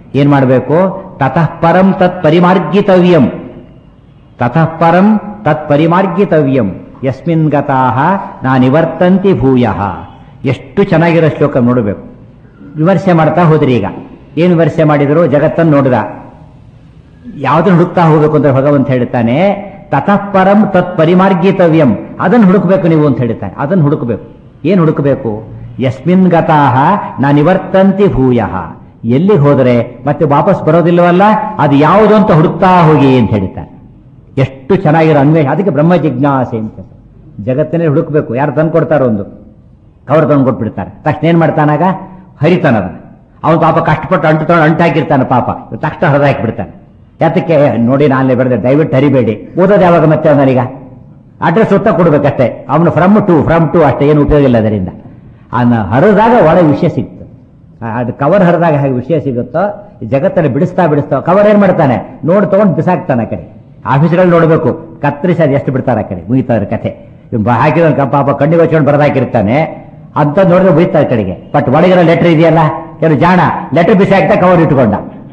ಏನ್ ಮಾಡಬೇಕು ತತಃ ಪರಂ ತತ್ ಪರಿಮಾರ್ಗಿತವ್ಯಂ ತತಃ ಪರಂ ತತ್ ಪರಿಮಾರ್ಗಿತವ್ಯಂ ಯಸ್ಮಿನ್ ಗತಾಹ ನಾ ನಿವರ್ತಂತಿ ಭೂಯಃ ಎಷ್ಟು ಚೆನ್ನಾಗಿರೋ ಶ್ಲೋಕ ನೋಡಬೇಕು ವಿಮರ್ಶೆ ಮಾಡ್ತಾ ಹೋದ್ರಿ ಈಗ ಏನು ವಿಮರ್ಶೆ ಮಾಡಿದ್ರು ಜಗತ್ತನ್ನು ನೋಡಿದ ಯಾವುದನ್ನು ಹುಡುಕ್ತಾ ಹೋಗ್ಬೇಕು ಅಂತ ಭಗವಂತ ಹೇಳ್ತಾನೆ ತತಃ ಪರಂ ತತ್ ಪರಿಮಾರ್ಗಿತವ್ಯಂ ಅದನ್ನು ಹುಡುಕಬೇಕು ನೀವು ಅಂತ ಹೇಳ್ತಾನೆ ಅದನ್ನು ಹುಡುಕಬೇಕು ಏನು ಹುಡುಕಬೇಕು ಯಸ್ಮಿನ್ ಗತಾಹ ನಾ ನಿವರ್ತಂತಿ ಭೂಯಃ ಎಲ್ಲಿ ಹೋದರೆ ಮತ್ತೆ ವಾಪಸ್ ಬರೋದಿಲ್ಲವಲ್ಲ ಅದು ಯಾವುದು ಅಂತ ಹುಡುಕ್ತಾ ಹೋಗಿ ಅಂತ ಹೇಳ್ತಾನೆ ಎಷ್ಟು ಚೆನ್ನಾಗಿರೋ ಅನ್ವೇಷ ಅದಕ್ಕೆ ಬ್ರಹ್ಮ ಜಿಜ್ಞಾಸೆ ಅಂತ ಜಗತ್ತಿನಲ್ಲಿ ಹುಡುಕ್ಬೇಕು ಯಾರು ತಂದು ಕೊಡ್ತಾರೋ ಒಂದು ಕವರ್ ತಂದು ಕೊಟ್ಬಿಡ್ತಾರೆ ತಕ್ಷಣ ಏನ್ ಮಾಡ್ತಾನಾಗ ಹರಿತಾನದ ಅವನು ಪಾಪ ಕಷ್ಟಪಟ್ಟು ಅಂಟು ತಗೊಂಡು ಅಂಟಾಕಿರ್ತಾನೆ ಪಾಪ ಇವ್ನು ತಕ್ಷಣ ಹರಿದಾಕಿಬಿಡ್ತಾನೆ ಯಾತಕ್ಕೆ ನೋಡಿ ನಾನೇ ಬರೆದೆ ದಯವಿಟ್ಟು ಹರಿಬೇಡಿ ಓದೋದು ಯಾವಾಗ ಮತ್ತೆ ಅವನೀಗ ಅಡ್ರೆಸ್ ಉತ್ತ ಕೊಡ್ಬೇಕಷ್ಟೇ ಅವನು ಫ್ರಮ್ ಟು ಫ್ರಮ್ ಟು ಅಷ್ಟೇ ಏನು ಉಪಯೋಗ ಇಲ್ಲ ಅದರಿಂದ ಅವನ ಹರಿದಾಗ ಒಳ್ಳೆ ವಿಷಯ ಸಿಕ್ತು ಆ- ಅದು ಕವರ್ ಹರಿದಾಗ ಹೇಗೆ ವಿಷಯ ಸಿಗುತ್ತೋ ಈ ಜಗತ್ತಲ್ಲಿ ಬಿಡಿಸ್ತಾ ಬಿಡಿಸ್ತಾ ಕವರ್ ಏನ್ ಮಾಡ್ತಾನೆ ನೋಡಿ ತಗೊಂಡು ಬಿಸಾಕ್ತಾನೆ ಆ ಕಡೆ ಆಫೀಸ್ಗಳಲ್ಲಿ ನೋಡ್ಬೇಕು ಕತ್ತರಿಸಿ ಅದು ಎಷ್ಟು ಬಿಡ್ತಾರೆ ಆ ಕಡೆ ಮುಗಿತಾರೆ ಕಥೆ ಹಾಕಿದ ಪಾಪ ಕಣ್ಣಿಗೆ ಹಚ್ಕೊಂಡು ಬರದಾಕಿರ್ತಾನೆ ಅಂತ ನೋಡಿದ್ರೆ ಮುಗಿತಾರೆ ಕಡೆಗೆ ಬಟ್ ಒಳಗಿರೋ ಲೆಟರ್ ಇದೆಯಲ್ಲ ಏನು ಜಾಣ ಲೆಟರ್ ಬಿಸಿ ಹಾಕ್ತಾ ಕವರ್ ಇಟ್ಕೊಂಡ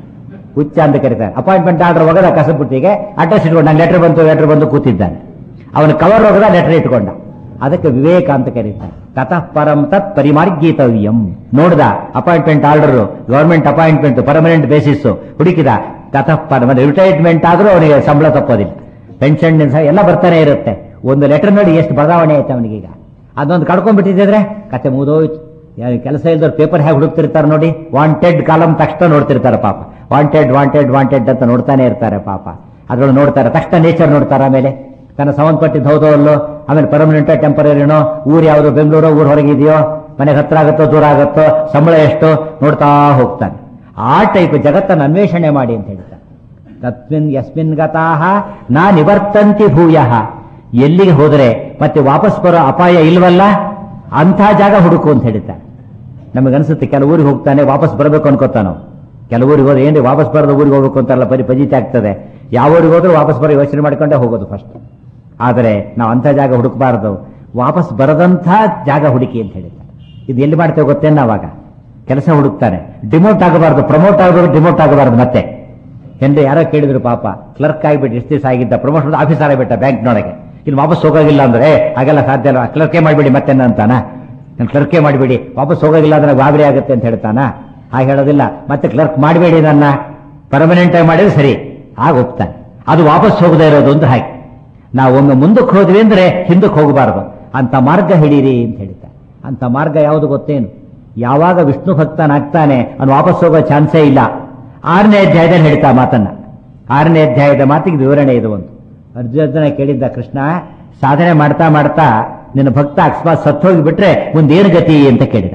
ಹುಚ್ಚ ಅಂತ ಕರೀತಾರೆ ಅಪಾಯಿಂಟ್ಮೆಂಟ್ ಆರ್ಡರ್ ಹೋಗದ ಕಸಬುಟ್ಟಿಗೆ ಅಡ್ರೆಸ್ ಇಟ್ಕೊಂಡ ಲೆಟರ್ ಬಂತು ಲೆಟರ್ ಬಂದು ಕೂತಿದ್ದಾನೆ ಅವನು ಕವರ್ ಹೋಗದ ಲೆಟರ್ ಇಟ್ಕೊಂಡ ಅದಕ್ಕೆ ವಿವೇಕ ಅಂತ ಕರೀತಾರೆ ತತಃ ಪರಂ ತತ್ ಪರಿಮಾರ್ಗೀತವ್ಯಂ ನೋಡ್ದ appointment order government appointment permanent basis ಹುಡುಕಿದ ತತಃ ಪರಮ ರಿಟೈರ್ಮೆಂಟ್ ಆದ್ರೂ ಅವನಿಗೆ ಸಂಬಳ ತಪ್ಪೋದಿಲ್ಲ ಪೆನ್ಷನ್ ಎಲ್ಲ ಬರ್ತಾನೆ ಇರುತ್ತೆ ಒಂದು ಲೆಟರ್ ನೋಡಿ ಎಷ್ಟು ಬದಲಾವಣೆ ಆಯ್ತು ಅವನಿಗೀಗ ಅದೊಂದು ಕಳ್ಕೊಂಡ್ಬಿಟ್ಟಿದ್ರೆ ಕತೆ ಮುಗಿದೋಯ್ತು ಯಾ- ಕೆಲಸ ಇಲ್ದವ್ರು ಪೇಪರ್ ಹೇಗೆ ಹುಡುಕ್ತಿರ್ತಾರೆ ನೋಡಿ ವಾಂಟೆಡ್ ಕಾಲಮ್ ತಕ್ಷಣ ನೋಡ್ತಿರ್ತಾರೆ ಪಾಪ ವಾಂಟೆಡ್ ವಾಂಟೆಡ್ ವಾಂಟೆಡ್ ಅಂತ ನೋಡ್ತಾನೆ ಇರ್ತಾರೆ ಪಾಪ ಅದ್ರೊಳಗೆ ನೋಡ್ತಾರೆ ತಕ್ಷಣ ನೇಚರ್ ನೋಡ್ತಾರೆ ಆಮೇಲೆ ತನ್ನ ಸಂಬಂಧಪಟ್ಟಿದ್ದು ಹೌದೋ ಅಲ್ಲೋ ಆಮೇಲೆ ಪರ್ಮನೆಂಟ್ ಟೆಂಪರರಿನೋ ಊರು ಯಾವುದು ಬೆಂಗಳೂರು ಊರು ಹೊರಗಿದೆಯೋ ಮನೆಗೆ ಹತ್ರ ಆಗುತ್ತೋ ದೂರ ಆಗುತ್ತೋ ಸಂಬಳ ಎಷ್ಟು ನೋಡ್ತಾ ಹೋಗ್ತಾನೆ ಆ ಟೈಪ್ ಜಗತ್ತನ್ನು ಅನ್ವೇಷಣೆ ಮಾಡಿ ಅಂತ ಹೇಳ್ತಾನೆ ತಸ್ಮಿನ್ ಯಸ್ಮಿನ್ ಗತಾಹ ನಾ ನಿವರ್ತಂತಿ ಭೂಯಃ ಎಲ್ಲಿಗೆ ಹೋದರೆ ಮತ್ತೆ ವಾಪಸ್ ಬರೋ ಅಪಾಯ ಇಲ್ವಲ್ಲ ಅಂಥ ಜಾಗ ಹುಡುಕು ಅಂತ ಹೇಳ್ತಾರೆ ನಮಗನ್ಸುತ್ತೆ ಕೆಲವು ಊರಿಗೆ ಹೋಗ್ತಾನೆ ವಾಪಸ್ ಬರಬೇಕು ಅನ್ಕೋತಾನೋ ಕೆಲವು ಊರಿಗೆ ಹೋದ್ರೆ ಏನ್ರಿ ವಾಪಸ್ ಬರೋದು ಊರಿಗೆ ಹೋಗ್ಬೇಕು ಅಂತಾರಲ್ಲ ಬರೀ ಪಜಿತಿ ಆಗ್ತದೆ ಯಾವ ಊರಿಗೆ ಹೋದ್ರೂ ವಾಪಸ್ ಬರೋ ಯೋಚನೆ ಮಾಡ್ಕೊಂಡೇ ಹೋಗೋದು ಫಸ್ಟ್ ಆದರೆ ನಾವು ಅಂಥ ಜಾಗ ಹುಡುಕಬಾರದು ವಾಪಸ್ ಬರದಂಥ ಜಾಗ ಹುಡುಕಿ ಅಂತ ಹೇಳಿದ್ದಾರೆ ಇದು ಎಲ್ಲಿ ಮಾಡ್ತೇವೆ ಗೊತ್ತೇನ ಅವಾಗ ಕೆಲಸ ಹುಡುಕ್ತಾನೆ ಡಿಮೋಟ್ ಆಗಬಾರ್ದು ಪ್ರಮೋಟ್ ಆಗಬಾರ್ದು ಡಿಮೋಟ್ ಆಗಬಾರ್ದು ಮತ್ತೆ ಎಂದು ಯಾರೋ ಕೇಳಿದ್ರು ಪಾಪ ಕ್ಲರ್ಕ್ ಆಗಿಬಿಟ್ಟು ಎಷ್ಟು ದಿವಸ ಆಗಿದ್ದ ಪ್ರಮೋಷನ್ ಆಫೀಸರ್ ಆಗಿಬಿಟ್ಟ ಬ್ಯಾಂಕ್ನೊಳಗೆ ಇಲ್ಲಿ ವಾಪಸ್ ಹೋಗೋಗಿಲ್ಲ ಅಂದ್ರೆ ಹಾಗೆಲ್ಲ ಸಾಧ್ಯ ಇಲ್ಲ ಕ್ಲರ್ಕೇ ಮಾಡಿಬಿಡಿ ಮತ್ತೆ ಅಂತಾನ ನಾನು ಕ್ಲರ್ಕೇ ಮಾಡಿಬಿಡಿ ವಾಪಸ್ ಹೋಗೋಗಿಲ್ಲ ಅಂದ್ರೆ ಗಾಬರಿ ಆಗುತ್ತೆ ಅಂತ ಹೇಳ್ತಾನ ಹಾಗೆ ಹೇಳೋದಿಲ್ಲ ಮತ್ತೆ ಕ್ಲರ್ಕ್ ಮಾಡಬೇಡಿ ನನ್ನ ಪರ್ಮನೆಂಟ್ ಆಗಿ ಮಾಡಿದ್ರೆ ಸರಿ ಆಗ ಒಪ್ತಾನೆ ಅದು ವಾಪಸ್ ಹೋಗದೇ ಇರೋದು ಒಂದು ಹಾಗೆ ನಾವು ಒಮ್ಮೆ ಮುಂದಕ್ಕೆ ಹೋದ್ವಿ ಅಂದ್ರೆ ಹಿಂದಕ್ಕೆ ಹೋಗಬಾರದು ಅಂತ ಮಾರ್ಗ ಹಿಡೀರಿ ಅಂತ ಹೇಳ್ತಾರೆ ಅಂತ ಮಾರ್ಗ ಯಾವುದು ಗೊತ್ತೇನು ಯಾವಾಗ ವಿಷ್ಣು ಭಕ್ತನಾಗ್ತಾನೆ ಅವನು ವಾಪಸ್ ಹೋಗೋ ಚಾನ್ಸೇ ಇಲ್ಲ ಆರನೇ ಅಧ್ಯಾಯದಲ್ಲಿ ಹೇಳ್ತಾ ಮಾತನ್ನ ಆರನೇ ಅಧ್ಯಾಯದ ಮಾತಿಗೆ ವಿವರಣೆ ಇದು ಒಂದು ಅರ್ಜುನ ಕೇಳಿದ್ದ ಕೃಷ್ಣ ಸಾಧನೆ ಮಾಡ್ತಾ ಮಾಡ್ತಾ ನಿನ್ನ ಭಕ್ತ ಅಕಸ್ಮಾತ್ ಸತ್ತೋಗಿ ಬಿಟ್ರೆ ಮುಂದೇನು ಗತಿ ಅಂತ ಕೇಳಿದ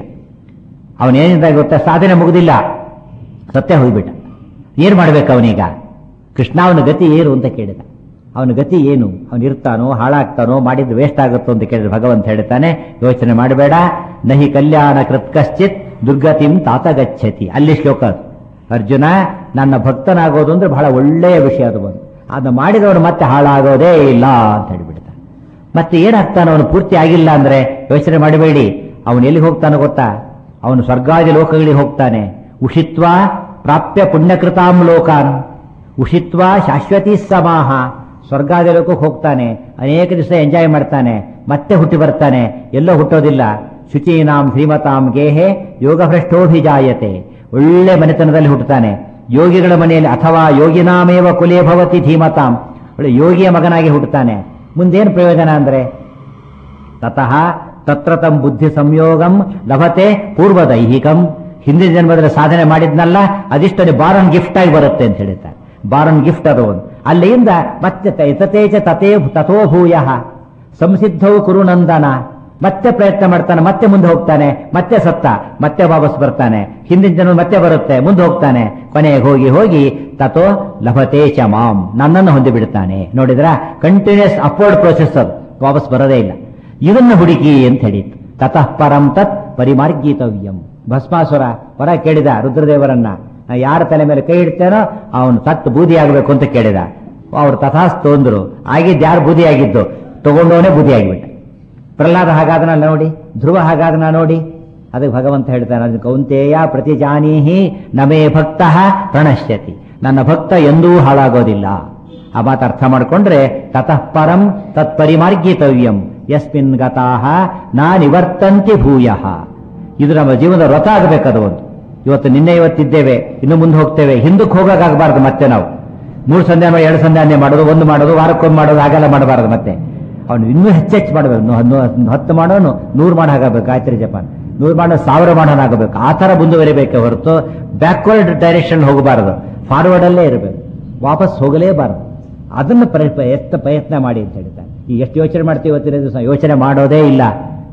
ಅವನೇನಿಂದ ಗೊತ್ತಾ ಸಾಧನೆ ಮುಗುದಿಲ್ಲ ಸತ್ಯ ಹೋಗ್ಬಿಟ್ಟ ಏನ್ ಮಾಡ್ಬೇಕು ಅವನೀಗ ಕೃಷ್ಣ ಅವನ ಗತಿ ಏನು ಅಂತ ಕೇಳಿದ ಅವನ ಗತಿ ಏನು ಅವನು ಇರ್ತಾನೋ ಹಾಳಾಗ್ತಾನೋ ಮಾಡಿದ್ದು ವೇಸ್ಟ್ ಆಗುತ್ತೋ ಅಂತ ಕೇಳಿದ್ರೆ ಭಗವಂತ ಹೇಳ್ತಾನೆ ಯೋಚನೆ ಮಾಡಬೇಡ ನಹಿ ಕಲ್ಯಾಣ ಕೃತ್ ಕಶ್ಚಿತ್ ದುರ್ಗತಿಂ ತಾತ ಗಚ್ಚತಿ ಅಲ್ಲಿ ಶ್ಲೋಕ ಅದು. ಅರ್ಜುನ ನನ್ನ ಭಕ್ತನಾಗೋದು ಅಂದ್ರೆ ಬಹಳ ಒಳ್ಳೆಯ ವಿಷಯ ಅದು ಬಂದು ಅದನ್ನ ಮಾಡಿದವನು ಮತ್ತೆ ಹಾಳಾಗೋದೇ ಇಲ್ಲ ಅಂತ ಹೇಳಿಬಿಡ್ತಾನೆ ಮತ್ತೆ ಏನಾಗ್ತಾನೆ ಅವನು ಪೂರ್ತಿ ಆಗಿಲ್ಲ ಅಂದ್ರೆ ಯೋಚನೆ ಮಾಡಬೇಡಿ ಅವನು ಎಲ್ಲಿ ಹೋಗ್ತಾನೋ ಗೊತ್ತಾ ಅವನು ಸ್ವರ್ಗಾದಿ ಲೋಕಗಳಿಗೆ ಹೋಗ್ತಾನೆ ಉಷಿತ್ವ ಪ್ರಾಪ್ಯ ಪುಣ್ಯಕೃತಾಂ ಲೋಕಾನ್ ಉಷಿತ್ವ ಶಾಶ್ವತಿ ಸಮಾಹ ಸ್ವರ್ಗಾದಿ ಲೋಕಕ್ಕೆ ಹೋಗ್ತಾನೆ ಅನೇಕ ದಿವಸ ಎಂಜಾಯ್ ಮಾಡ್ತಾನೆ ಮತ್ತೆ ಹುಟ್ಟಿ ಬರ್ತಾನೆ ಎಲ್ಲೋ ಹುಟ್ಟೋದಿಲ್ಲ ಶುಚೀನಾಂ ಶ್ರೀಮತಾಂ ಗೇಹೆ ಯೋಗಭ್ರಷ್ಟೋಭಿಜಾಯತೆ ಒಳ್ಳೆ ಮನೆತನದಲ್ಲಿ ಹುಟ್ಟುತ್ತಾನೆ ಯೋಗಿಗಳ ಮನೆಯಲ್ಲಿ ಅಥವಾ ಯೋಗಿನಾಮೇವ ಕುಲೇ ಭವತಿ ಧೀಮತಾಂ ಒಳ್ಳೆ ಯೋಗಿಯ ಮಗನಾಗಿ ಹುಟ್ಟುತ್ತಾನೆ ಮುಂದೇನು ಪ್ರಯೋಜನ ಅಂದ್ರೆ ತತಃ ತತ್ರ ತಂ ಬುದ್ಧಿ ಸಂಯೋಗಂ ಲಭತೆ ಪೂರ್ವದೈಹಿಕಂ ಹಿಂದಿನ ಜನ್ಮದಲ್ಲಿ ಸಾಧನೆ ಮಾಡಿದ್ನಲ್ಲ ಅದಿಷ್ಟಲ್ಲಿ ಬಾರನ್ ಗಿಫ್ಟ್ ಆಗಿ ಬರುತ್ತೆ ಅಂತ ಹೇಳ್ತಾರೆ ಬಾರನ್ ಗಿಫ್ಟ್ ಅದು ಒಂದು ಅಲ್ಲಿಂದ ಮತ್ತೆ ತ- ತತೇಚ ತಥೇ ತಥೋ ಭೂಯ ಸಂಸಿದ್ಧವು ಕುರುನಂದನ ಮತ್ತೆ ಪ್ರಯತ್ನ ಮಾಡ್ತಾನೆ ಮತ್ತೆ ಮುಂದೆ ಹೋಗ್ತಾನೆ ಮತ್ತೆ ಸತ್ತ ಮತ್ತೆ ವಾಪಸ್ ಬರ್ತಾನೆ ಹಿಂದಿನ ಜನ ಮತ್ತೆ ಬರುತ್ತೆ ಮುಂದೆ ಹೋಗ್ತಾನೆ ಕೊನೆಗೆ ಹೋಗಿ ಹೋಗಿ ತಥೋ ಲಭತೆ ಚ ಮಾಂ ನನ್ನನ್ನು ಹೊಂದಿ ಬಿಡ್ತಾನೆ ನೋಡಿದ್ರ ಕಂಟಿನ್ಯೂಸ್ ಅಪ್ವರ್ಡ್ ಪ್ರೊಸೆಸ್ ಅದು ವಾಪಸ್ ಬರೋದೇ ಇಲ್ಲ ಇದನ್ನು ಹುಡುಕಿ ಅಂತ ಹೇಳಿತ್ತು ತತಃ ಪರಂ ತತ್ ಪರಿಮಾರ್ಗೀತವ್ಯಂ ಭಸ್ಮಾಸುರ ಹೊರ ಕೇಳಿದ ರುದ್ರದೇವರನ್ನ ನಾ ಯಾರ ತಲೆ ಮೇಲೆ ಕೈ ಇಡ್ತೇನೋ ಅವನು ತತ್ತು ಬೂದಿ ಆಗಬೇಕು ಅಂತ ಕೇಳಿದ ಅವ್ರು ತಥಾಸ್ತು ಅಂದ್ರು ಆಗಿದ್ದು ಯಾರು ಬೂದಿ ಆಗಿದ್ದು ತಗೊಂಡವನೇ ಬೂದಿ ಆಗಿಬಿಟ್ಟ ಪ್ರಹ್ಲಾದ ಹಾಗಾದನ ನೋಡಿ ಧ್ರುವ ಹಾಗಾದನ ನೋಡಿ ಅದಕ್ಕೆ ಭಗವಂತ ಹೇಳ್ತಾನೆ ಅದಕ್ಕೆ ಕೌಂತೇಯ ಪ್ರತಿಜಾನೀಹಿ ನಮೇ ಭಕ್ತ ಪ್ರಣಶ್ಯತಿ ನನ್ನ ಭಕ್ತ ಎಂದೂ ಹಾಳಾಗೋದಿಲ್ಲ ಆ ಮಾತು ಅರ್ಥ ಮಾಡಿಕೊಂಡ್ರೆ ತತಃ ಪರಂ ತತ್ಪರಿಮಾರ್ಗಿತವ್ಯಂ ಯಸ್ಮಿನ್ ಗತಾಹ ನಾ ನಿವರ್ತಂತಿ ಭೂಯಃ ಇದು ನಮ್ಮ ಜೀವನದ ವ್ರತ ಆಗಬೇಕದು ಒಂದು ಇವತ್ತು ನಿನ್ನೆ ಇವತ್ತಿದ್ದೇವೆ ಇನ್ನು ಮುಂದೆ ಹೋಗ್ತೇವೆ ಹಿಂದಕ್ಕೆ ಹೋಗೋಕ್ಕಾಗಬಾರ್ದು ಮತ್ತೆ ನಾವು ಮೂರು ಸಂಧ್ಯಾನ ಎರಡು ಸಂಧ್ಯಾನೆ ಮಾಡೋದು ಒಂದು ಮಾಡೋದು ವಾರಕ್ಕೊಂದು ಮಾಡೋದು ಹಾಗೆಲ್ಲ ಮಾಡಬಾರದು ಮತ್ತೆ ಅವನು ಇನ್ನೂ ಹೆಚ್ಚೆಚ್ಚು ಮಾಡಬೇಕು ನು- ನು- ಹತ್ತು ಮಾಡೋನು ನೂರು ಮಾಡೋ ಹಾಗಬೇಕು ಗಾಯತ್ರಿ ಜಪಾನ್ ನೂರು ಮಾಡೋ ಸಾವಿರ ಮಾಡೋನಾಗಬೇಕು ಆ ಥರ ಮುಂದುವರಿಬೇಕೆ ಹೊರತು ಬ್ಯಾಕ್ವರ್ಡ್ ಡೈರೆಕ್ಷನ್ ಹೋಗಬಾರದು ಫಾರ್ವರ್ಡ್ ಅಲ್ಲೇ ಇರಬೇಕು ವಾಪಸ್ ಹೋಗಲೇಬಾರದು ಅದನ್ನು ಪ್ರಯತ್ನ ಎತ್ತ ಪ್ರಯತ್ನ ಮಾಡಿ ಅಂತ ಹೇಳ್ತಾರೆ ಈ ಎಷ್ಟು ಯೋಚನೆ ಮಾಡ್ತೀವಿ ಇವತ್ತಿನ ದಿವಸ ಯೋಚನೆ ಮಾಡೋದೇ ಇಲ್ಲ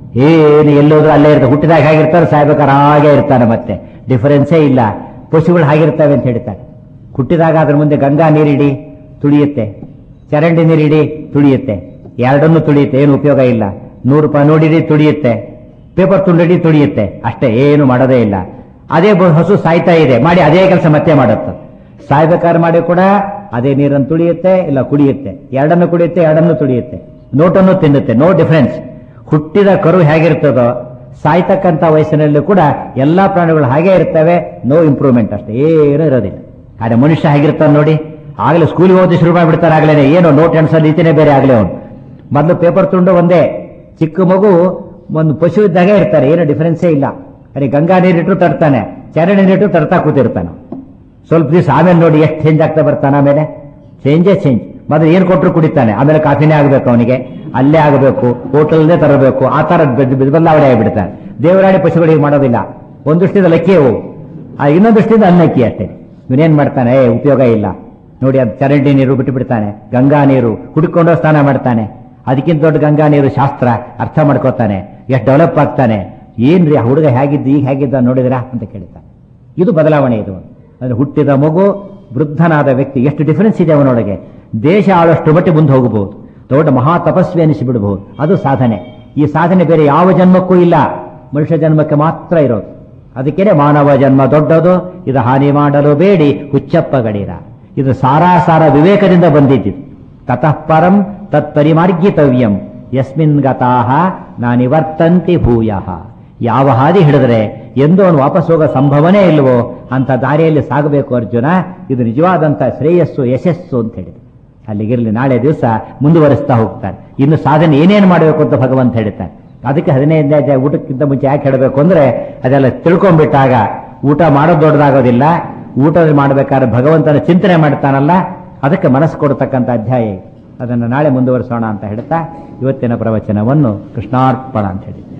ಏನು ಎಲ್ಲೋದ್ರೂ ಅಲ್ಲೇ ಇರ್ತದೆ ಹುಟ್ಟಿದಾಗ ಹೇಗಿರ್ತಾರೆ ಸಾಯ್ಬೇಕಾದ್ರೆ ಹಾಗೆ ಇರ್ತಾನೆ ಮತ್ತೆ ಡಿಫರೆನ್ಸೇ ಇಲ್ಲ ಪಶುಗಳು ಹಾಗಿರ್ತವೆ ಅಂತ ಹೇಳ್ತಾರೆ ಹುಟ್ಟಿದಾಗ ಅದ್ರ ಮುಂದೆ ಗಂಗಾ ನೀರಿಡಿ ತುಳಿಯುತ್ತೆ ಚರಂಡಿ ನೀರಿಡಿ ತುಳಿಯುತ್ತೆ ಎರಡನ್ನೂ ತುಳಿಯುತ್ತೆ ಏನು ಉಪಯೋಗ ಇಲ್ಲ ನೂರು ರೂಪಾಯಿ ನೋಡಿರಿ ತುಳಿಯುತ್ತೆ ಪೇಪರ್ ತುಂಡಡಿ ತುಳಿಯುತ್ತೆ ಅಷ್ಟೇ ಏನು ಮಾಡೋದೇ ಇಲ್ಲ ಅದೇ ಬ- ಹಸು ಸಾಯ್ತಾ ಇದೆ ಮಾಡಿ ಅದೇ ಕೆಲಸ ಮತ್ತೆ ಮಾಡುತ್ತೆ ಸಾಯ್ಬೇಕಾದ್ರೆ ಮಾಡಿ ಕೂಡ ಅದೇ ನೀರನ್ನು ತುಳಿಯುತ್ತೆ ಇಲ್ಲ ಕುಡಿಯುತ್ತೆ ಎರಡನ್ನು ಕುಡಿಯುತ್ತೆ ಎರಡನ್ನು ತುಳಿಯುತ್ತೆ ನೋಟನ್ನು ತಿನ್ನುತ್ತೆ ನೋ ಡಿಫರೆನ್ಸ್ ಹುಟ್ಟಿದ ಕರು ಹೇಗಿರ್ತದೋ ಸಾಯ್ತಕ್ಕಂಥ ವಯಸ್ಸಿನಲ್ಲೂ ಕೂಡ ಎಲ್ಲಾ ಪ್ರಾಣಿಗಳು ಹಾಗೇ ಇರ್ತವೆ ನೋ ಇಂಪ್ರೂವ್ಮೆಂಟ್ ಅಷ್ಟೇ ಏನೂ ಇರೋದಿಲ್ಲ ಆದ್ರೆ ಮನುಷ್ಯ ಹೇಗಿರ್ತಾನೆ ನೋಡಿ ಆಗಲೇ ಸ್ಕೂಲಿಗೆ ಓದಿ ಶುರು ಮಾಡಿಬಿಡ್ತಾರೆ ಆಗ್ಲೇ ಏನೋ ನೋಟ್ ಎಣಿಸೋ ರೀತಿನೇ ಬೇರೆ ಆಗಲೇ ಅವನು ಮೊದಲು ಪೇಪರ್ ತುಂಡು ಒಂದೇ ಚಿಕ್ಕ ಮಗು ಒಂದು ಪಶು ಇದ್ದಾಗೆ ಇರ್ತಾರೆ ಏನು ಡಿಫರೆನ್ಸೇ ಇಲ್ಲ ಅರೆ ಗಂಗಾ ನೀರಿಟ್ಟು ತರ್ತಾನೆ ಚರಂಡಿ ನೀರಿಟ್ಟು ತರ್ತಾ ಕೂತಿರ್ತಾನೆ ಸ್ವಲ್ಪ ದಿವಸ ಆಮೇಲೆ ನೋಡಿ ಎಷ್ಟು ಚೇಂಜ್ ಆಗ್ತಾ ಬರ್ತಾನೆ ಆಮೇಲೆ ಚೇಂಜೇ ಚೇಂಜ್ ಮೊದಲು ಏನು ಕೊಟ್ಟರು ಕುಡಿತಾನೆ ಆಮೇಲೆ ಕಾಫಿನೇ ಆಗಬೇಕು ಅವನಿಗೆ ಅಲ್ಲೇ ಆಗಬೇಕು ಹೋಟೆಲ್ನೇ ತರಬೇಕು ಆ ತರ ಬದ್- ಬದ್- ಬದಲಾವಣೆ ಆಗಿಬಿಡ್ತಾನೆ ದೇವರಾಣಿ ಪಶುಗಳಿಗೆ ಮಾಡೋದಿಲ್ಲ ಒಂದು ದೃಷ್ಟಿಯಿಂದ ಲಕ್ಕಿ ಅವು ಆ ಇನ್ನೊಂದು ದೃಷ್ಟಿಯಿಂದ ಅನ್ನಕ್ಕಿ ಅಷ್ಟೇ ಇವನೇನ್ ಮಾಡ್ತಾನೆ ಏ ಉಪಯೋಗ ಇಲ್ಲ ನೋಡಿ ಅದು ಚರಂಡಿ ನೀರು ಬಿಟ್ಟು ಬಿಡ್ತಾನೆ ಗಂಗಾ ನೀರು ಹುಡುಕೊಂಡು ಸ್ನಾನ ಮಾಡ್ತಾನೆ ಅದಕ್ಕಿಂತ ದೊಡ್ಡ ಗಂಗಾ ನೀರು ಶಾಸ್ತ್ರ ಅರ್ಥ ಮಾಡ್ಕೋತಾನೆ ಎಷ್ಟು ಡೆವಲಪ್ ಆಗ್ತಾನೆ ಏನ್ರಿ ಆ ಹುಡುಗ ಹೇಗಿದ್ದು ಈಗ ಹೇಗಿದ್ದ ನೋಡಿದ್ರಾ ಅಂತ ಕೇಳ್ತಾನೆ ಇದು ಬದಲಾವಣೆ ಇದು ಅಂದ್ರೆ ಹುಟ್ಟಿದ ಮಗು ವೃದ್ಧನಾದ ವ್ಯಕ್ತಿ ಎಷ್ಟು ಡಿಫರೆನ್ಸ್ ಇದೆ ಅವನೊಳಗೆ ದೇಶ ಆಳಷ್ಟು ಮಟ್ಟಿ ಮುಂದೆ ಹೋಗಬಹುದು ದೊಡ್ಡ ಮಹಾ ತಪಸ್ವಿ ಅನಿಸಿಬಿಡಬಹುದು ಅದು ಸಾಧನೆ ಈ ಸಾಧನೆ ಬೇರೆ ಯಾವ ಜನ್ಮಕ್ಕೂ ಇಲ್ಲ ಮನುಷ್ಯ ಜನ್ಮಕ್ಕೆ ಮಾತ್ರ ಇರೋದು ಅದಕ್ಕೇನೆ ಮಾನವ ಜನ್ಮ ದೊಡ್ಡದು ಇದು ಹಾನಿ ಮಾಡಲು ಬೇಡಿ ಹುಚ್ಚಪ್ಪ ಗಡೀರ ಇದು ಸಾರಾಸಾರ ವಿವೇಕದಿಂದ ಬಂದಿದ್ದು ತತಃ ಪರಂ ತತ್ಪರಿಮಾರ್ಗಿತವ್ಯಂ ಯಸ್ಮಿನ್ ಗತಾಹ ನಾನಿವರ್ತಂತಿ ಭೂಯಃ ಯಾವ ಹಾದಿ ಹಿಡಿದ್ರೆ ಎಂದು ಅವನು ವಾಪಸ್ ಹೋಗೋ ಸಂಭವನೇ ಇಲ್ವೋ ಅಂತ ದಾರಿಯಲ್ಲಿ ಸಾಗಬೇಕು ಅರ್ಜುನ ಇದು ನಿಜವಾದಂತ ಶ್ರೇಯಸ್ಸು ಯಶಸ್ಸು ಅಂತ ಹೇಳಿದೆ ಅಲ್ಲಿಗಿರಲಿ ನಾಳೆ ದಿವಸ ಮುಂದುವರಿಸ್ತಾ ಹೋಗ್ತಾನೆ ಇನ್ನು ಸಾಧನೆ ಏನೇನು ಮಾಡಬೇಕು ಅಂತ ಭಗವಂತ ಹೇಳ್ತಾನೆ ಅದಕ್ಕೆ ಹದಿನೈದನೇ ಅಧ್ಯಾಯ ಊಟಕ್ಕಿಂತ ಮುಂಚೆ ಯಾಕೆ ಹೇಳಬೇಕು ಅಂದ್ರೆ ಅದೆಲ್ಲ ತಿಳ್ಕೊಂಡ್ಬಿಟ್ಟಾಗ ಊಟ ಮಾಡೋದು ದೊಡ್ಡದಾಗೋದಿಲ್ಲ ಊಟ ಮಾಡಬೇಕಾದ್ರೆ ಭಗವಂತನ ಚಿಂತನೆ ಮಾಡ್ತಾನಲ್ಲ ಅದಕ್ಕೆ ಮನಸ್ಸು ಕೊಡ್ತಕ್ಕಂಥ ಅಧ್ಯಾಯ ಇದು. ಅದನ್ನು ನಾಳೆ ಮುಂದುವರಿಸೋಣ ಅಂತ ಹೇಳ್ತಾ ಇವತ್ತಿನ ಪ್ರವಚನವನ್ನು ಕೃಷ್ಣಾರ್ಪಣ ಅಂತ ಹೇಳಿದ್ದೇನೆ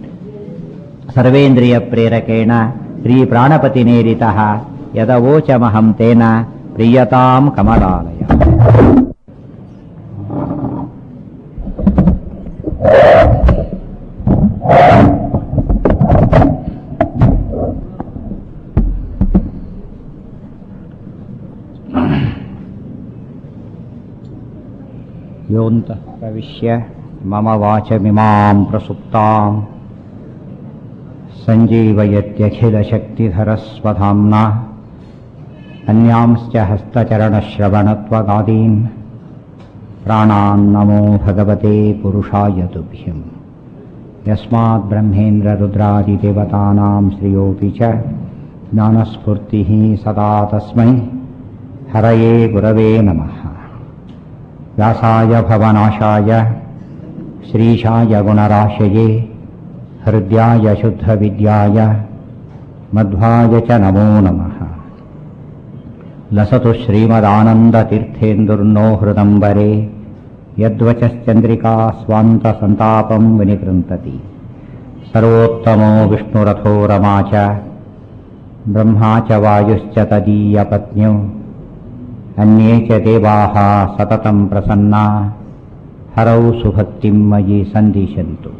ಸರ್ವೇಂದ್ರಿಯ ಪ್ರೇರಕೇಣ ಶ್ರೀ ಪ್ರಾಣಪತಿ ನೇರಿತ ಯದವೋಚಮಹಂ ತೇನ ಪ್ರಿಯತಾಂ ಕಮಲಾಲಯ ಯೋಂತಃ ಪ್ರವಿಶ್ಯ ಮಮ ವಾಚಮಿಮಾಂ ಪ್ರಸುಪ್ತಾಂ सञ्जीवयत्यखिलशक्तिधरस्वधाम्ना अन्यांश्च हस्तचरणश्रवणत्वगादीन् प्राणान्नमो भगवते पुरुषाय तुभ्यम् यस्माद्ब्रह्मेन्द्ररुद्रादिदेवतानां श्रियोऽपि च ज्ञानस्फूर्तिः सदा तस्मै हरये गुरवे नमः व्यासाय भवनाशाय श्रीशाय गुणराशये हृद्याय शुद्धविद्याय मध्वाय च नमो नमः लसतु श्रीमदानन्दतीर्थेन्दुर्नो हृदम्बरे यद्वचश्चन्द्रिका स्वान्तसन्तापं विनिकृन्तति सर्वोत्तमो विष्णुरथो रमा च ब्रह्मा च वायुश्च तदीयपत्न्यौ अन्ये च देवाः सततं प्रसन्ना हरौ सुभक्तिं मयि सन्दिशन्तु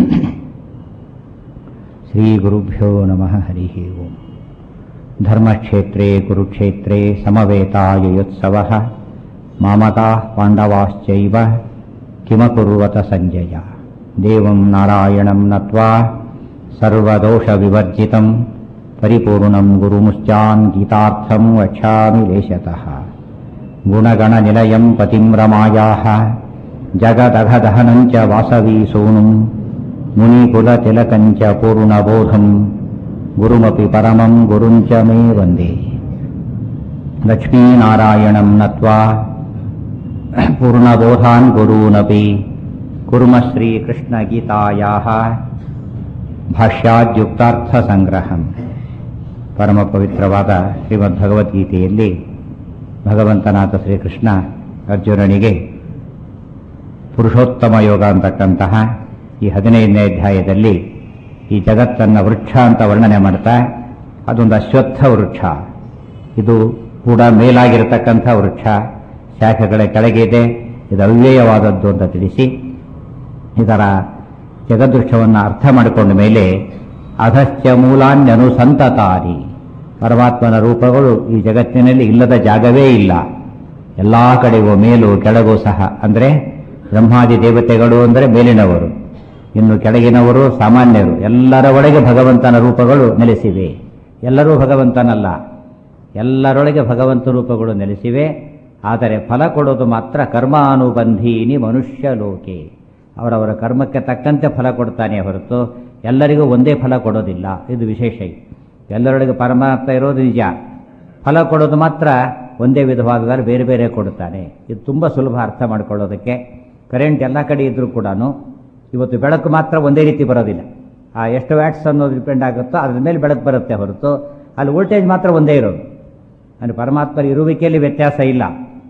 श्रीगुरुभ्यो नमः हरिः ओम् धर्मक्षेत्रे कुरुक्षेत्रे समवेतायुत्सवः मामकाः पाण्डवाश्चैव किमकुर्वत सञ्जय देवं नारायणं नत्वा सर्वदोषविवर्जितं परिपूर्णं गुरुमुश्चान् गीतार्थं वक्ष्यामि लेशतः गुणगणनिलयं पतिं रमायाः जगदघदहनं च वासवीसूनुम् मुनिकुलतिलकं च पूर्णबोधम् ಗುರುಮಪಿ ಪರಮಂ ಗುರುಂಚ ಮೇ ವಂದೇ ಲಕ್ಷ್ಮೀನಾರಾಯಣಂ ನತ್ವಾ ಪೂರ್ಣಬೋಧಾನ್ ಗುರೂನಪಿ ಕುರ್ಮ ಶ್ರೀಕೃಷ್ಣಗೀತಾಯಾः ಭಾಷ್ಯಾದ್ಯುಕ್ತಾರ್ಥಸಂಗ್ರಹಂ ಪರಮ ಪವಿತ್ರವಾದ ಶ್ರೀಮದ್ ಭಗವದ್ಗೀತೆಯಲ್ಲಿ ಭಗವಂತನಾಥ ಶ್ರೀಕೃಷ್ಣ ಅರ್ಜುನನಿಗೆ ಪುರುಷೋತ್ತಮ ಯೋಗ ಅಂತಕ್ಕಂತಹ ಈ ಹದಿನೈದನೇ ಅಧ್ಯಾಯದಲ್ಲಿ ಈ ಜಗತ್ತನ್ನ ವೃಕ್ಷ ಅಂತ ವರ್ಣನೆ ಮಾಡ್ತಾ ಅದೊಂದು ಅಶ್ವತ್ಥ ವೃಕ್ಷ ಇದು ಕೂಡ ಮೇಲಾಗಿರತಕ್ಕಂಥ ವೃಕ್ಷ ಶಾಖೆಗಳ ಕೆಳಗೆ ಇದೆ ಇದು ಅವ್ಯಯವಾದದ್ದು ಅಂತ ತಿಳಿಸಿ ಇದರ ಜಗದೃಕ್ಷವನ್ನು ಅರ್ಥ ಮಾಡಿಕೊಂಡ ಮೇಲೆ ಅಧಶ್ಚ ಮೂಲಾನ್ಯನುಸಂತತಾರಿ ಪರಮಾತ್ಮನ ರೂಪಗಳು ಈ ಜಗತ್ತಿನಲ್ಲಿ ಇಲ್ಲದ ಜಾಗವೇ ಇಲ್ಲ ಎಲ್ಲಾ ಕಡೆಗೂ ಮೇಲೂ ಕೆಳಗೂ ಸಹ ಅಂದರೆ ಬ್ರಹ್ಮಾದಿ ದೇವತೆಗಳು ಅಂದರೆ ಮೇಲಿನವರು ಇನ್ನು ಕೆಳಗಿನವರು ಸಾಮಾನ್ಯರು ಎಲ್ಲರ ಒಳಗೆ ಭಗವಂತನ ರೂಪಗಳು ನೆಲೆಸಿವೆ ಎಲ್ಲರೂ ಭಗವಂತನಲ್ಲ ಎಲ್ಲರೊಳಗೆ ಭಗವಂತ ರೂಪಗಳು ನೆಲೆಸಿವೆ ಆದರೆ ಫಲ ಕೊಡೋದು ಮಾತ್ರ ಕರ್ಮಾನುಬಂಧೀನಿ ಮನುಷ್ಯ ಲೋಕೆ ಅವರವರ ಕರ್ಮಕ್ಕೆ ತಕ್ಕಂತೆ ಫಲ ಕೊಡ್ತಾನೆ ಹೊರತು ಎಲ್ಲರಿಗೂ ಒಂದೇ ಫಲ ಕೊಡೋದಿಲ್ಲ ಇದು ವಿಶೇಷ ಎಲ್ಲರೊಳಗೆ ಪರಮಾತ್ಮ ಇರೋದು ನಿಜ ಫಲ ಕೊಡೋದು ಮಾತ್ರ ಒಂದೇ ವಿಧವಾದ ಬೇರೆ ಬೇರೆ ಕೊಡುತ್ತಾನೆ ಇದು ತುಂಬ ಸುಲಭ ಅರ್ಥ ಮಾಡ್ಕೊಳ್ಳೋದಕ್ಕೆ ಕರೆಂಟ್ ಎಲ್ಲ ಕಡೆ ಇದ್ರೂ ಕೂಡ ಇವತ್ತು ಬೆಳಕು ಮಾತ್ರ ಒಂದೇ ರೀತಿ ಬರೋದಿಲ್ಲ ಆ ಎಷ್ಟು ವ್ಯಾಟ್ಸ್ ಅನ್ನೋದು ಡಿಪೆಂಡ್ ಆಗುತ್ತೋ ಅದ್ರ ಮೇಲೆ ಬೆಳಕು ಬರುತ್ತೆ ಹೊರತು ಅಲ್ಲಿ ವೋಲ್ಟೇಜ್ ಮಾತ್ರ ಒಂದೇ ಇರೋದು ಅಂದರೆ ಪರಮಾತ್ಮರ ಇರುವಿಕೆಯಲ್ಲಿ ವ್ಯತ್ಯಾಸ ಇಲ್ಲ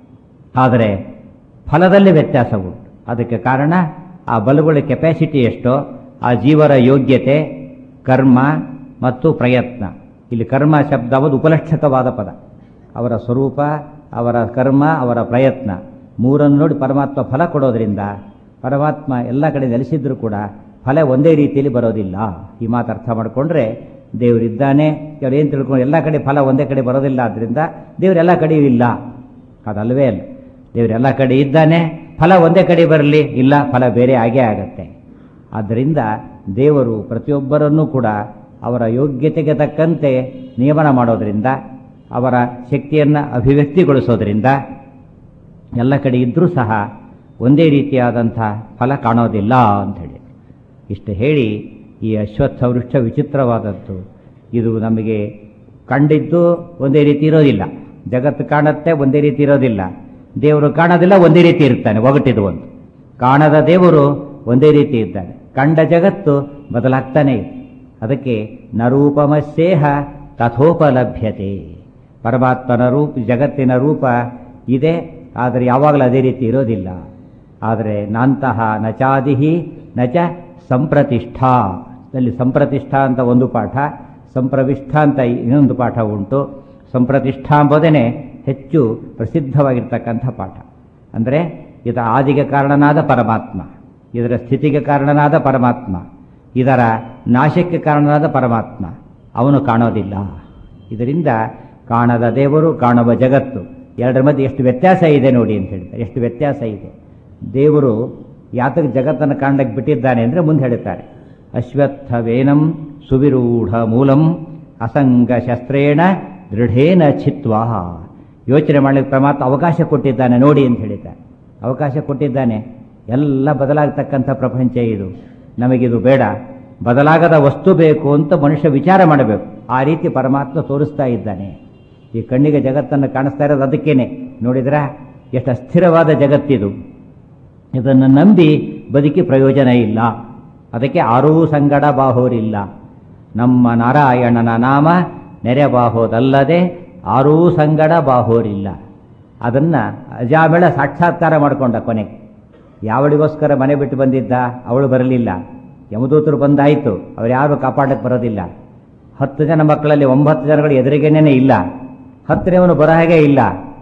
ಆದರೆ ಫಲದಲ್ಲಿ ವ್ಯತ್ಯಾಸ ಉಂಟು ಅದಕ್ಕೆ ಕಾರಣ ಆ ಬಲುಗಳ ಕೆಪಾಸಿಟಿ ಎಷ್ಟೋ ಆ ಜೀವರ ಯೋಗ್ಯತೆ ಕರ್ಮ ಮತ್ತು ಪ್ರಯತ್ನ ಇಲ್ಲಿ ಕರ್ಮ ಶಬ್ದ ಒಂದು ಉಪಲಕ್ಷಕವಾದ ಪದ ಅವರ ಸ್ವರೂಪ ಅವರ ಕರ್ಮ ಅವರ ಪ್ರಯತ್ನ ಮೂರನ್ನು ನೋಡಿ ಪರಮಾತ್ಮ ಫಲ ಕೊಡೋದ್ರಿಂದ ಪರಮಾತ್ಮ ಎಲ್ಲ ಕಡೆ ನೆಲೆಸಿದ್ರೂ ಕೂಡ ಫಲ ಒಂದೇ ರೀತಿಯಲ್ಲಿ ಬರೋದಿಲ್ಲ ಈ ಮಾತು ಅರ್ಥ ಮಾಡಿಕೊಂಡ್ರೆ ದೇವರಿದ್ದಾನೆ ಇವ್ರು ಏನು ತಿಳ್ಕೊಂಡು ಎಲ್ಲ ಕಡೆ ಫಲ ಒಂದೇ ಕಡೆ ಬರೋದಿಲ್ಲ ಆದ್ದರಿಂದ ದೇವರೆಲ್ಲ ಕಡೆಯೂ ಇಲ್ಲ ಅದಲ್ವೇ ಅಲ್ಲ ದೇವರೆಲ್ಲ ಕಡೆ ಇದ್ದಾನೆ ಫಲ ಒಂದೇ ಕಡೆ ಬರಲಿ ಇಲ್ಲ ಫಲ ಬೇರೆ ಆಗೇ ಆಗತ್ತೆ ಆದ್ದರಿಂದ ದೇವರು ಪ್ರತಿಯೊಬ್ಬರನ್ನೂ ಕೂಡ ಅವರ ಯೋಗ್ಯತೆಗೆ ತಕ್ಕಂತೆ ನಿಯಮನ ಮಾಡೋದರಿಂದ ಅವರ ಶಕ್ತಿಯನ್ನು ಅಭಿವ್ಯಕ್ತಿಗೊಳಿಸೋದ್ರಿಂದ ಎಲ್ಲ ಕಡೆ ಇದ್ದರೂ ಸಹ ಒಂದೇ ರೀತಿಯಾದಂಥ ಫಲ ಕಾಣೋದಿಲ್ಲ ಅಂಥೇಳಿ ಇಷ್ಟು ಹೇಳಿ ಈ ಅಶ್ವತ್ಥ ವೃಕ್ಷ ವಿಚಿತ್ರವಾದದ್ದು ಇದು ನಮಗೆ ಕಂಡಿದ್ದು ಒಂದೇ ರೀತಿ ಇರೋದಿಲ್ಲ ಜಗತ್ತು ಕಾಣುತ್ತೆ ಒಂದೇ ರೀತಿ ಇರೋದಿಲ್ಲ ದೇವರು ಕಾಣೋದಿಲ್ಲ ಒಂದೇ ರೀತಿ ಇರ್ತಾನೆ ಒಗಟಿದು ಒಂದು ಕಾಣದ ದೇವರು ಒಂದೇ ರೀತಿ ಇದ್ದಾನೆ ಕಂಡ ಜಗತ್ತು ಬದಲಾಗ್ತಾನೆ ಇದೆ ಅದಕ್ಕೆ ನರೂಪಮಸ್ಯೇಹ ತಥೋಪಲಭ್ಯತೆ ಪರಮಾತ್ಮನ ರೂಪ ಜಗತ್ತಿನ ರೂಪ ಇದೆ ಆದರೆ ಯಾವಾಗಲೂ ಅದೇ ರೀತಿ ಇರೋದಿಲ್ಲ ಆದರೆ ನಾಂತಹ ನಚಾದಿಹಿ ನಚ ಸಂಪ್ರತಿಷ್ಠಾ ಅಲ್ಲಿ ಸಂಪ್ರತಿಷ್ಠಾ ಅಂತ ಒಂದು ಪಾಠ ಸಂಪ್ರವಿಷ್ಠಾ ಅಂತ ಇನ್ನೊಂದು ಪಾಠ ಉಂಟು ಸಂಪ್ರತಿಷ್ಠಾ ಎಂಬುದೇ ಹೆಚ್ಚು ಪ್ರಸಿದ್ಧವಾಗಿರ್ತಕ್ಕಂಥ ಪಾಠ ಅಂದರೆ ಇದರ ಆದಿಗೆ ಕಾರಣನಾದ ಪರಮಾತ್ಮ ಇದರ ಸ್ಥಿತಿಗೆ ಕಾರಣನಾದ ಪರಮಾತ್ಮ ಇದರ ನಾಶಕ್ಕೆ ಕಾರಣನಾದ ಪರಮಾತ್ಮ ಅವನು ಕಾಣೋದಿಲ್ಲ ಇದರಿಂದ ಕಾಣದ ದೇವರು ಕಾಣುವ ಜಗತ್ತು ಎರಡರ ಮಧ್ಯೆ ಎಷ್ಟು ವ್ಯತ್ಯಾಸ ಇದೆ ನೋಡಿ ಅಂತ ಹೇಳ್ತಾರೆ ಎಷ್ಟು ವ್ಯತ್ಯಾಸ ಇದೆ ದೇವರು ಯಾತಕ್ಕೆ ಜಗತ್ತನ್ನು ಕಾಣಕ್ಕೆ ಬಿಟ್ಟಿದ್ದಾನೆ ಅಂದರೆ ಮುಂದೆ ಹೇಳ್ತಾರೆ ಅಶ್ವತ್ಥವೇನಂ ಸುವಿರೂಢ ಮೂಲಂ ಅಸಂಗ ಶಸ್ತ್ರೇಣ ದೃಢೇನ ಚಿತ್ವಾ ಯೋಚನೆ ಮಾಡಲಿಕ್ಕೆ ಪರಮಾತ್ಮ ಅವಕಾಶ ಕೊಟ್ಟಿದ್ದಾನೆ ನೋಡಿ ಅಂತ ಹೇಳಿದ್ದಾರೆ ಅವಕಾಶ ಕೊಟ್ಟಿದ್ದಾನೆ ಎಲ್ಲ ಬದಲಾಗತಕ್ಕಂಥ ಪ್ರಪಂಚ ಇದು ನಮಗಿದು ಬೇಡ ಬದಲಾಗದ ವಸ್ತು ಬೇಕು ಅಂತ ಮನುಷ್ಯ ವಿಚಾರ ಮಾಡಬೇಕು ಆ ರೀತಿ ಪರಮಾತ್ಮ ತೋರಿಸ್ತಾ ಇದ್ದಾನೆ ಈ ಕಣ್ಣಿಗೆ ಜಗತ್ತನ್ನು ಕಾಣಿಸ್ತಾ ಇರೋದು ಅದಕ್ಕೇನೆ ನೋಡಿದ್ರ ಎಷ್ಟು ಅಸ್ಥಿರವಾದ ಜಗತ್ತಿದು ಇದನ್ನು ನಂಬಿ ಬದುಕಿ ಪ್ರಯೋಜನ ಇಲ್ಲ ಅದಕ್ಕೆ ಆರೂ ಸಂಗಡ ಬಾಹೋರಿಲ್ಲ ನಮ್ಮ ನಾರಾಯಣನ ನಾಮ ನೆರೆಬಾಹೋದಲ್ಲದೆ ಆರೂ ಸಂಗಡ ಬಾಹೋರಿಲ್ಲ ಅದನ್ನು ಅಜಾಮೇಳ ಸಾಕ್ಷಾತ್ಕಾರ ಮಾಡಿಕೊಂಡ ಕೊನೆಗೆ ಯಾವಳಿಗೋಸ್ಕರ ಮನೆ ಬಿಟ್ಟು ಬಂದಿದ್ದ ಅವಳು ಬರಲಿಲ್ಲ ಯಮದೂತರು ಬಂದಾಯಿತು ಅವ್ರು ಯಾರು ಕಾಪಾಡಕ್ಕೆ ಬರೋದಿಲ್ಲ ಹತ್ತು ಜನ ಮಕ್ಕಳಲ್ಲಿ ಒಂಬತ್ತು ಜನಗಳು ಎದುರಿಗೇನೇ ಇಲ್ಲ ಹತ್ತನೇವನು ಬರೋ ಹಾಗೆ ಇಲ್ಲ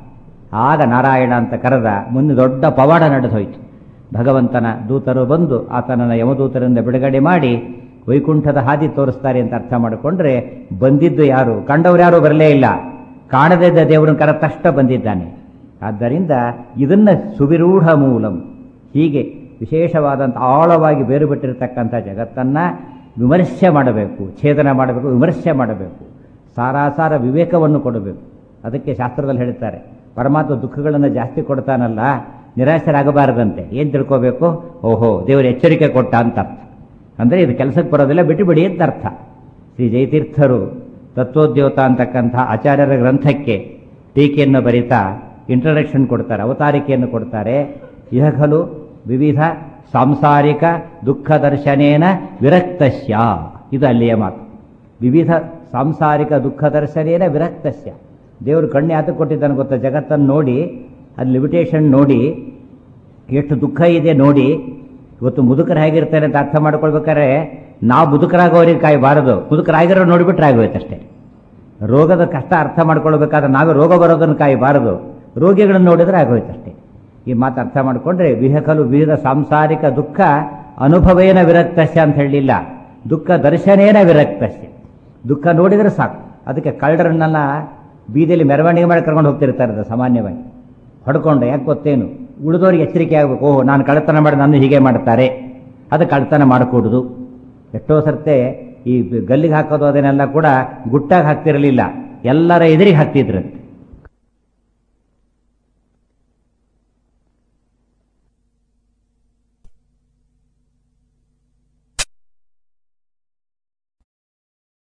ಆಗ ನಾರಾಯಣ ಅಂತ ಕರೆದ ಮುಂದೆ ದೊಡ್ಡ ಪವಾಡ ನಡೆದೋಯ್ತು ಭಗವಂತನ ದೂತರು ಬಂದು ಆತನನ್ನು ಯಮದೂತರಿಂದ ಬಿಡುಗಡೆ ಮಾಡಿ ವೈಕುಂಠದ ಹಾದಿ ತೋರಿಸ್ತಾರೆ ಅಂತ ಅರ್ಥ ಮಾಡಿಕೊಂಡ್ರೆ ಬಂದಿದ್ದು ಯಾರು ಕಂಡವ್ರು ಯಾರು ಬರಲೇ ಇಲ್ಲ ಕಾಣದಿದ್ದ ದೇವರನ್ನು ಕರ ತಕ್ಷಣ ಬಂದಿದ್ದಾನೆ ಆದ್ದರಿಂದ ಇದನ್ನ ಸುವಿರೂಢ ಮೂಲಂ ಹೀಗೆ ವಿಶೇಷವಾದಂಥ ಆಳವಾಗಿ ಬೇರು ಬಿಟ್ಟಿರತಕ್ಕಂಥ ಜಗತ್ತನ್ನು ವಿಮರ್ಶೆ ಮಾಡಬೇಕು ಛೇದನ ಮಾಡಬೇಕು ವಿಮರ್ಶೆ ಮಾಡಬೇಕು ಸಾರಾಸಾರ ವಿವೇಕವನ್ನು ಕೊಡಬೇಕು ಅದಕ್ಕೆ ಶಾಸ್ತ್ರದಲ್ಲಿ ಹೇಳ್ತಾರೆ ಪರಮಾತ್ಮ ದುಃಖಗಳನ್ನು ಜಾಸ್ತಿ ಕೊಡ್ತಾನಲ್ಲ ನಿರಾಶರಾಗಬಾರದಂತೆ ಏನು ತಿಳ್ಕೋಬೇಕು ಓಹೋ ದೇವರು ಎಚ್ಚರಿಕೆ ಕೊಟ್ಟ ಅಂತ ಅರ್ಥ ಅಂದರೆ ಇದು ಕೆಲಸಕ್ಕೆ ಬರೋದಿಲ್ಲ ಬಿಟ್ಟು ಬಿಡಿ ಅಂತ ಅರ್ಥ ಶ್ರೀ ಜಯತೀರ್ಥರು ತತ್ವೋದ್ಯೋತ ಅಂತಕ್ಕಂಥ ಆಚಾರ್ಯರ ಗ್ರಂಥಕ್ಕೆ ಟೀಕೆಯನ್ನು ಬರಿತಾ ಇಂಟ್ರಡಕ್ಷನ್ ಕೊಡ್ತಾರೆ ಅವತಾರಿಕೆಯನ್ನು ಕೊಡ್ತಾರೆ ಇಹ ಖಲು ವಿವಿಧ ಸಾಂಸಾರಿಕ ದುಃಖ ದರ್ಶನೇನ ವಿರಕ್ತಸ್ಯ ಇದು ಅಲ್ಲಿಯ ಮಾತು ವಿವಿಧ ಸಾಂಸಾರಿಕ ದುಃಖ ದರ್ಶನೇನ ವಿರಕ್ತಸ್ಯ ದೇವರು ಕಣ್ಣೆ ಆತ ಕೊಟ್ಟಿದ್ದಾನೆ ಗೊತ್ತಾ ಜಗತ್ತನ್ನು ನೋಡಿ ಅದು ಲಿಮಿಟೇಷನ್ ನೋಡಿ ಎಷ್ಟು ದುಃಖ ಇದೆ ನೋಡಿ ಇವತ್ತು ಮುದುಕರು ಹೇಗಿರ್ತಾರೆ ಅಂತ ಅರ್ಥ ಮಾಡ್ಕೊಳ್ಬೇಕಾದ್ರೆ ನಾವು ಮುದುಕರಾಗೋರಿಗೆ ಕಾಯಬಾರದು ಮುದುಕರಾಗಿರೋ ನೋಡಿಬಿಟ್ರೆ ಆಗೋಯ್ತಷ್ಟೇ ರೋಗದ ಕಷ್ಟ ಅರ್ಥ ಮಾಡ್ಕೊಳ್ಬೇಕಾದ್ರೆ ನಾವೇ ರೋಗ ಬರೋದನ್ನು ಕಾಯಬಾರದು ರೋಗಿಗಳನ್ನು ನೋಡಿದ್ರೆ ಆಗೋಯ್ತಷ್ಟೇ ಈ ಮಾತು ಅರ್ಥ ಮಾಡಿಕೊಂಡ್ರೆ ವಿಹಕಲು ವಿವಿಧ ಸಾಂಸಾರಿಕ ದುಃಖ ಅನುಭವೇನ ವಿರಕ್ತಸ್ಯ ಅಂತ ಹೇಳಲಿಲ್ಲ ದುಃಖ ದರ್ಶನೇನ ವಿರಕ್ತಸ್ಯ ದುಃಖ ನೋಡಿದ್ರೆ ಸಾಕು ಅದಕ್ಕೆ ಕಳ್ಳರನ್ನೆಲ್ಲ ಬೀದಿಯಲ್ಲಿ ಮೆರವಣಿಗೆ ಮಾಡಿ ಕರ್ಕೊಂಡು ಹೋಗ್ತಿರ್ತಾರೆ ಅದು ಸಾಮಾನ್ಯವಾಗಿ ಹೊಡ್ಕೊಂಡು ಯಾಕೆ ಗೊತ್ತೇನು ಉಳಿದವ್ರಿಗೆ ಎಚ್ಚರಿಕೆ ಆಗಬೇಕು ಓಹ್ ನಾನು ಕಳ್ಳತನ ಮಾಡಿ ನಾನು ಹೀಗೆ ಮಾಡ್ತಾರೆ ಅದು ಕಳ್ಳತನ ಮಾಡಕೂಡುದು ಎಷ್ಟೋ ಸರ್ತೆ ಈ ಗಲ್ಲಿಗೆ ಹಾಕೋದು ಅದನ್ನೆಲ್ಲ ಕೂಡ ಗುಟ್ಟಾಗಿ ಹಾಕ್ತಿರಲಿಲ್ಲ ಎಲ್ಲರ ಎದುರಿಗೆ ಹಾಕ್ತಿದ್ರಂತೆ